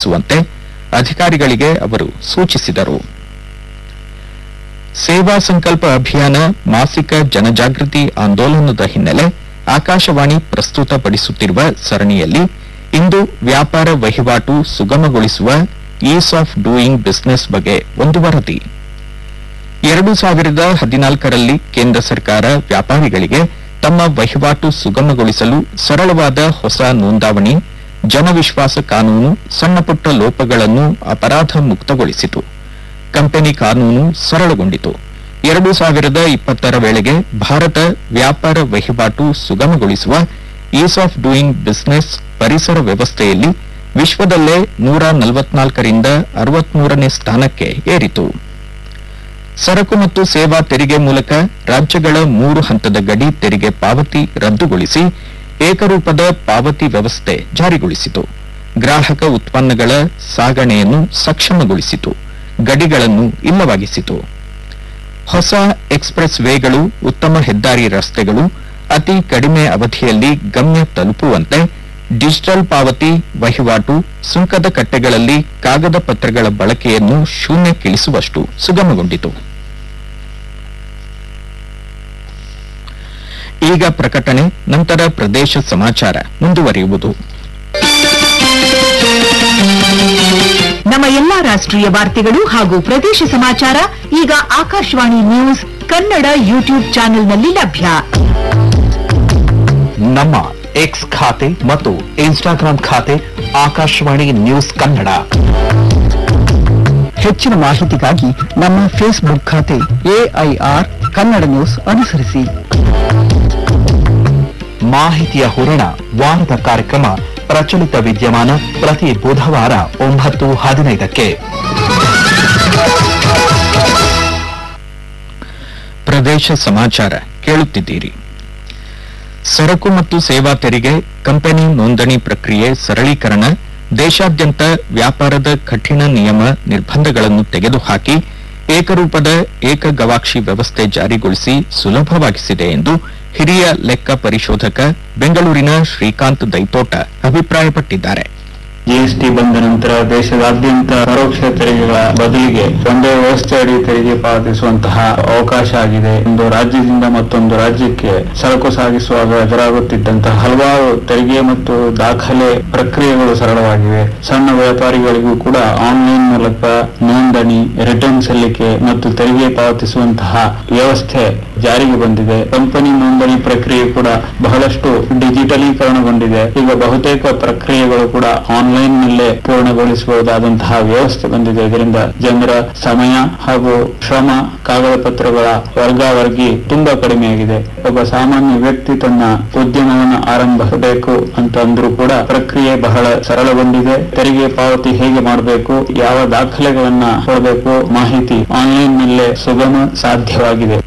ನಡೆಸುವಂತೆ ಅಧಿಕಾರಿಗಳಿಗೆ ಅವರು ಸೂಚಿಸಿದರು ಸೇವಾ ಸಂಕಲ್ಪ ಅಭಿಯಾನ ಮಾಸಿಕ ಜನಜಾಗೃತಿ ಆಂದೋಲನದ ಹಿನ್ನೆಲೆ ಆಕಾಶವಾಣಿ ಪ್ರಸ್ತುತಪಡಿಸುತ್ತಿರುವ ಸರಣಿಯಲ್ಲಿ ಇಂದು ವ್ಯಾಪಾರ ವಹಿವಾಟು ಸುಗಮಗೊಳಿಸುವ ಈಸ್ ಆಫ್ ಡೂಯಿಂಗ್ ಬಿಸಿನೆಸ್ ಬಗ್ಗೆ ಒಂದು ವರದಿ ಎರಡು ಸಾವಿರದ ಹದಿನಾಲ್ಕರಲ್ಲಿ ಕೇಂದ್ರ ಸರ್ಕಾರ ವ್ಯಾಪಾರಿಗಳಿಗೆ ತಮ್ಮ ವಹಿವಾಟು ಸುಗಮಗೊಳಿಸಲು ಸರಳವಾದ ಹೊಸ ನೋಂದಾವಣಿ ಜನವಿಶ್ವಾಸ ಕಾನೂನು ಸಣ್ಣಪುಟ್ಟ ಲೋಪಗಳನ್ನು ಅಪರಾಧ ಮುಕ್ತಗೊಳಿಸಿತು ಕಂಪನಿ ಕಾನೂನು ಸರಳಗೊಂಡಿತು ಎರಡು ಸಾವಿರದ ಇಪ್ಪತ್ತರ ವೇಳೆಗೆ ಭಾರತ ವ್ಯಾಪಾರ ವಹಿವಾಟು ಸುಗಮಗೊಳಿಸುವ ಈಸ್ ಆಫ್ ಡೂಯಿಂಗ್ ಬಿಸಿನೆಸ್ ಪರಿಸರ ವ್ಯವಸ್ಥೆಯಲ್ಲಿ ವಿಶ್ವದಲ್ಲೇ ನೂರ ನಲವತ್ನಾಲ್ಕರಿಂದ ಅರವತ್ಮೂರನೇ ಸ್ಥಾನಕ್ಕೆ ಏರಿತು ಸರಕು ಮತ್ತು ಸೇವಾ ತೆರಿಗೆ ಮೂಲಕ ರಾಜ್ಯಗಳ ಮೂರು ಹಂತದ ಗಡಿ ತೆರಿಗೆ ಪಾವತಿ ರದ್ದುಗೊಳಿಸಿ ಏಕರೂಪದ ಪಾವತಿ ವ್ಯವಸ್ಥೆ ಜಾರಿಗೊಳಿಸಿತು ಗ್ರಾಹಕ ಉತ್ಪನ್ನಗಳ ಸಾಗಣೆಯನ್ನು ಸಕ್ಷಮಗೊಳಿಸಿತು ಗಡಿಗಳನ್ನು ಇಲ್ಲವಾಗಿಸಿತು ಹೊಸ ಎಕ್ಸ್ಪ್ರೆಸ್ ವೇಗಳು ಉತ್ತಮ ಹೆದ್ದಾರಿ ರಸ್ತೆಗಳು ಅತಿ ಕಡಿಮೆ ಅವಧಿಯಲ್ಲಿ ಗಮ್ಯ ತಲುಪುವಂತೆ ಡಿಜಿಟಲ್ ಪಾವತಿ ವಹಿವಾಟು ಸುಂಕದ ಕಟ್ಟೆಗಳಲ್ಲಿ ಕಾಗದ ಪತ್ರಗಳ ಬಳಕೆಯನ್ನು ಶೂನ್ಯಕ್ಕಿಳಿಸುವಷ್ಟು ಸುಗಮಗೊಂಡಿತು ಈಗ ಪ್ರಕಟಣೆ ನಂತರ ಪ್ರದೇಶ ಸಮಾಚಾರ ಮುಂದುವರಿಯುವುದು ನಮ್ಮ ಎಲ್ಲಾ ರಾಷ್ಟ್ರೀಯ ವಾರ್ತೆಗಳು ಹಾಗೂ ಪ್ರದೇಶ ಸಮಾಚಾರ ಈಗ ಆಕಾಶವಾಣಿ ನ್ಯೂಸ್ ಕನ್ನಡ ಯೂಟ್ಯೂಬ್ ಚಾನೆಲ್ನಲ್ಲಿ ಲಭ್ಯ ನಮ್ಮ ಎಕ್ಸ್ ಖಾತೆ ಮತ್ತು ಇನ್ಸ್ಟಾಗ್ರಾಂ ಖಾತೆ ಆಕಾಶವಾಣಿ ನ್ಯೂಸ್ ಕನ್ನಡ ಹೆಚ್ಚಿನ ಮಾಹಿತಿಗಾಗಿ ನಮ್ಮ ಫೇಸ್ಬುಕ್ ಖಾತೆ ಎಐಆರ್ ಕನ್ನಡ ನ್ಯೂಸ್ ಅನುಸರಿಸಿ ಮಾಹಿತಿಯ ಹೂರಣ ವಾರದ ಕಾರ್ಯಕ್ರಮ ಪ್ರಚಲಿತ ವಿದ್ಯಮಾನ ಪ್ರತಿ ಬುಧವಾರ ಒಂಬತ್ತು ಹದಿನೈದಕ್ಕೆ ಪ್ರದೇಶ ಸಮಾಚಾರ ಕೇಳುತ್ತಿದ್ದೀರಿ ಸರಕು ಮತ್ತು ಸೇವಾ ತೆರಿಗೆ ಕಂಪನಿ ನೋಂದಣಿ ಪ್ರಕ್ರಿಯೆ ಸರಳೀಕರಣ ದೇಶಾದ್ಯಂತ ವ್ಯಾಪಾರದ ಕಠಿಣ ನಿಯಮ ನಿರ್ಬಂಧಗಳನ್ನು ತೆಗೆದುಹಾಕಿ ಏಕರೂಪದ ಏಕ ಗವಾಕ್ಷಿ ವ್ಯವಸ್ಥೆ ಜಾರಿಗೊಳಿಸಿ ಸುಲಭವಾಗಿಸಿದೆ ಎಂದು ಹಿರಿಯ ಲೆಕ್ಕ ಪರಿಶೋಧಕ ಬೆಂಗಳೂರಿನ ಶ್ರೀಕಾಂತ್ ದೈತೋಟ ಅಭಿಪ್ರಾಯಪಟ್ಟಿದ್ದಾರೆ ಜಿಎಸ್ಟಿ ಬಂದ ನಂತರ ದೇಶದಾದ್ಯಂತ ಪರೋಕ್ಷ ತೆರಿಗೆಗಳ ಬದಲಿಗೆ ಒಂದೇ ವ್ಯವಸ್ಥೆ ಅಡಿ ತೆರಿಗೆ ಪಾವತಿಸುವಂತಹ ಅವಕಾಶ ಆಗಿದೆ ಒಂದು ರಾಜ್ಯದಿಂದ ಮತ್ತೊಂದು ರಾಜ್ಯಕ್ಕೆ ಸರಕು ಸಾಗಿಸುವಾಗ ಎದುರಾಗುತ್ತಿದ್ದಂತಹ ಹಲವಾರು ತೆರಿಗೆ ಮತ್ತು ದಾಖಲೆ ಪ್ರಕ್ರಿಯೆಗಳು ಸರಳವಾಗಿವೆ ಸಣ್ಣ ವ್ಯಾಪಾರಿಗಳಿಗೂ ಕೂಡ ಆನ್ಲೈನ್ ಮೂಲಕ ನೋಂದಣಿ ರಿಟರ್ನ್ ಸಲ್ಲಿಕೆ ಮತ್ತು ತೆರಿಗೆ ಪಾವತಿಸುವಂತಹ ವ್ಯವಸ್ಥೆ ಜಾರಿಗೆ ಬಂದಿದೆ ಕಂಪನಿ ನೋಂದಣಿ ಪ್ರಕ್ರಿಯೆ ಕೂಡ ಬಹಳಷ್ಟು ಡಿಜಿಟಲೀಕರಣಗೊಂಡಿದೆ ಈಗ ಬಹುತೇಕ ಪ್ರಕ್ರಿಯೆಗಳು ಕೂಡ ಆನ್ಲೈನ್ ನಲ್ಲೇ ಪೂರ್ಣಗೊಳಿಸಬಹುದಾದಂತಹ ವ್ಯವಸ್ಥೆ ಬಂದಿದೆ ಇದರಿಂದ ಜನರ ಸಮಯ ಹಾಗೂ ಶ್ರಮ ಕಾಗದ ಪತ್ರಗಳ ವರ್ಗಾವರ್ಗಿ ತುಂಬಾ ಕಡಿಮೆಯಾಗಿದೆ ಒಬ್ಬ ಸಾಮಾನ್ಯ ವ್ಯಕ್ತಿ ತನ್ನ ಉದ್ಯಮವನ್ನು ಆರಂಭಿಸಬೇಕು ಅಂತ ಅಂದ್ರೂ ಕೂಡ ಪ್ರಕ್ರಿಯೆ ಬಹಳ ಸರಳಗೊಂಡಿದೆ ತೆರಿಗೆ ಪಾವತಿ ಹೇಗೆ ಮಾಡಬೇಕು ಯಾವ ದಾಖಲೆಗಳನ್ನ ಕೊಡಬೇಕು ಮಾಹಿತಿ ಆನ್ಲೈನ್ ನಲ್ಲೇ ಸುಗಮ ಸಾಧ್ಯವಾಗಿದೆ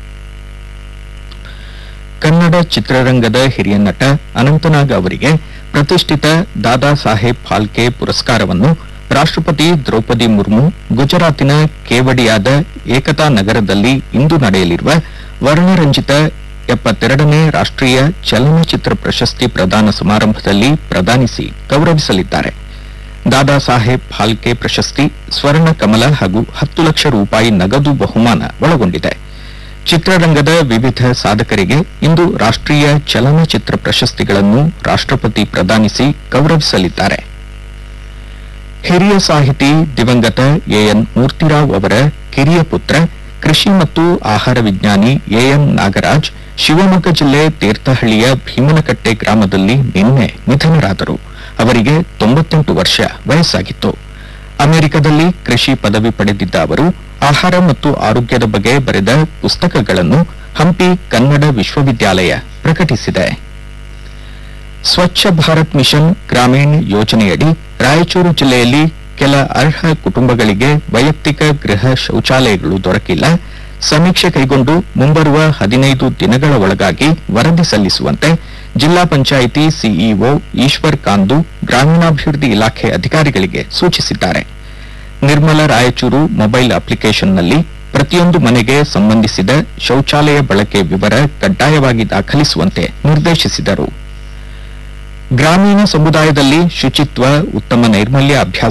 ಕನ್ನಡ ಚಿತ್ರರಂಗದ ಹಿರಿಯ ನಟ ಅನಂತನಾಗ್ ಅವರಿಗೆ ಪ್ರತಿಷ್ಠಿತ ದಾದಾ ಸಾಹೇಬ್ ಫಾಲ್ಕೆ ಪುರಸ್ಕಾರವನ್ನು ರಾಷ್ಟ್ರಪತಿ ದ್ರೌಪದಿ ಮುರ್ಮು ಗುಜರಾತಿನ ಕೇವಡಿಯಾದ ಏಕತಾ ನಗರದಲ್ಲಿ ಇಂದು ನಡೆಯಲಿರುವ ವರ್ಣರಂಜಿತ ಎಪ್ಪತ್ತೆರಡನೇ ರಾಷ್ಟ್ರೀಯ ಚಲನಚಿತ್ರ ಪ್ರಶಸ್ತಿ ಪ್ರದಾನ ಸಮಾರಂಭದಲ್ಲಿ ಪ್ರದಾನಿಸಿ ಗೌರವಿಸಲಿದ್ದಾರೆ ದಾದಾ ಸಾಹೇಬ್ ಫಾಲ್ಕೆ ಪ್ರಶಸ್ತಿ ಸ್ವರ್ಣ ಕಮಲ ಹಾಗೂ ಹತ್ತು ಲಕ್ಷ ರೂಪಾಯಿ ನಗದು ಬಹುಮಾನ ಒಳಗೊಂಡಿದೆ ಚಿತ್ರರಂಗದ ವಿವಿಧ ಸಾಧಕರಿಗೆ ಇಂದು ರಾಷ್ಟ್ರೀಯ ಚಲನಚಿತ್ರ ಪ್ರಶಸ್ತಿಗಳನ್ನು ರಾಷ್ಟ್ರಪತಿ ಪ್ರದಾನಿಸಿ ಗೌರವಿಸಲಿದ್ದಾರೆ ಹಿರಿಯ ಸಾಹಿತಿ ದಿವಂಗತ ಎಎನ್ ಮೂರ್ತಿರಾವ್ ಅವರ ಕಿರಿಯ ಪುತ್ರ ಕೃಷಿ ಮತ್ತು ಆಹಾರ ವಿಜ್ಞಾನಿ ಎಎಂ ನಾಗರಾಜ್ ಶಿವಮೊಗ್ಗ ಜಿಲ್ಲೆ ತೀರ್ಥಹಳ್ಳಿಯ ಭೀಮನಕಟ್ಟೆ ಗ್ರಾಮದಲ್ಲಿ ನಿನ್ನೆ ನಿಧನರಾದರು ಅವರಿಗೆ ತೊಂಬತ್ತೆಂಟು ವರ್ಷ ವಯಸ್ಸಾಗಿತ್ತು ಅಮೆರಿಕದಲ್ಲಿ ಕೃಷಿ ಪದವಿ ಪಡೆದಿದ್ದ ಅವರು ಆಹಾರ ಮತ್ತು ಆರೋಗ್ಯದ ಬಗ್ಗೆ ಬರೆದ ಪುಸ್ತಕಗಳನ್ನು ಹಂಪಿ ಕನ್ನಡ ವಿಶ್ವವಿದ್ಯಾಲಯ ಪ್ರಕಟಿಸಿದೆ ಸ್ವಚ್ಛ ಭಾರತ್ ಮಿಷನ್ ಗ್ರಾಮೀಣ ಯೋಜನೆಯಡಿ ರಾಯಚೂರು ಜಿಲ್ಲೆಯಲ್ಲಿ ಕೆಲ ಅರ್ಹ ಕುಟುಂಬಗಳಿಗೆ ವೈಯಕ್ತಿಕ ಗೃಹ ಶೌಚಾಲಯಗಳು ದೊರಕಿಲ್ಲ ಸಮೀಕ್ಷೆ ಕೈಗೊಂಡು ಮುಂಬರುವ ಹದಿನೈದು ದಿನಗಳ ಒಳಗಾಗಿ ವರದಿ ಸಲ್ಲಿಸುವಂತೆ ಜಿಲ್ಲಾ ಪಂಚಾಯಿತಿ ಸಿಇಒ ಈಶ್ವರ್ ಕಾಂದು ಗ್ರಾಮೀಣಾಭಿವೃದ್ಧಿ ಇಲಾಖೆ ಅಧಿಕಾರಿಗಳಿಗೆ ಸೂಚಿಸಿದ್ದಾರೆ ನಿರ್ಮಲ ರಾಯಚೂರು ಮೊಬೈಲ್ ಅಪ್ಲಿಕೇಶನ್ನಲ್ಲಿ ಪ್ರತಿಯೊಂದು ಮನೆಗೆ ಸಂಬಂಧಿಸಿದ ಶೌಚಾಲಯ ಬಳಕೆ ವಿವರ ಕಡ್ಡಾಯವಾಗಿ ದಾಖಲಿಸುವಂತೆ ನಿರ್ದೇಶಿಸಿದರು ಗ್ರಾಮೀಣ ಸಮುದಾಯದಲ್ಲಿ ಶುಚಿತ್ವ ಉತ್ತಮ ನೈರ್ಮಲ್ಯ ಅಭ್ಯಾಸ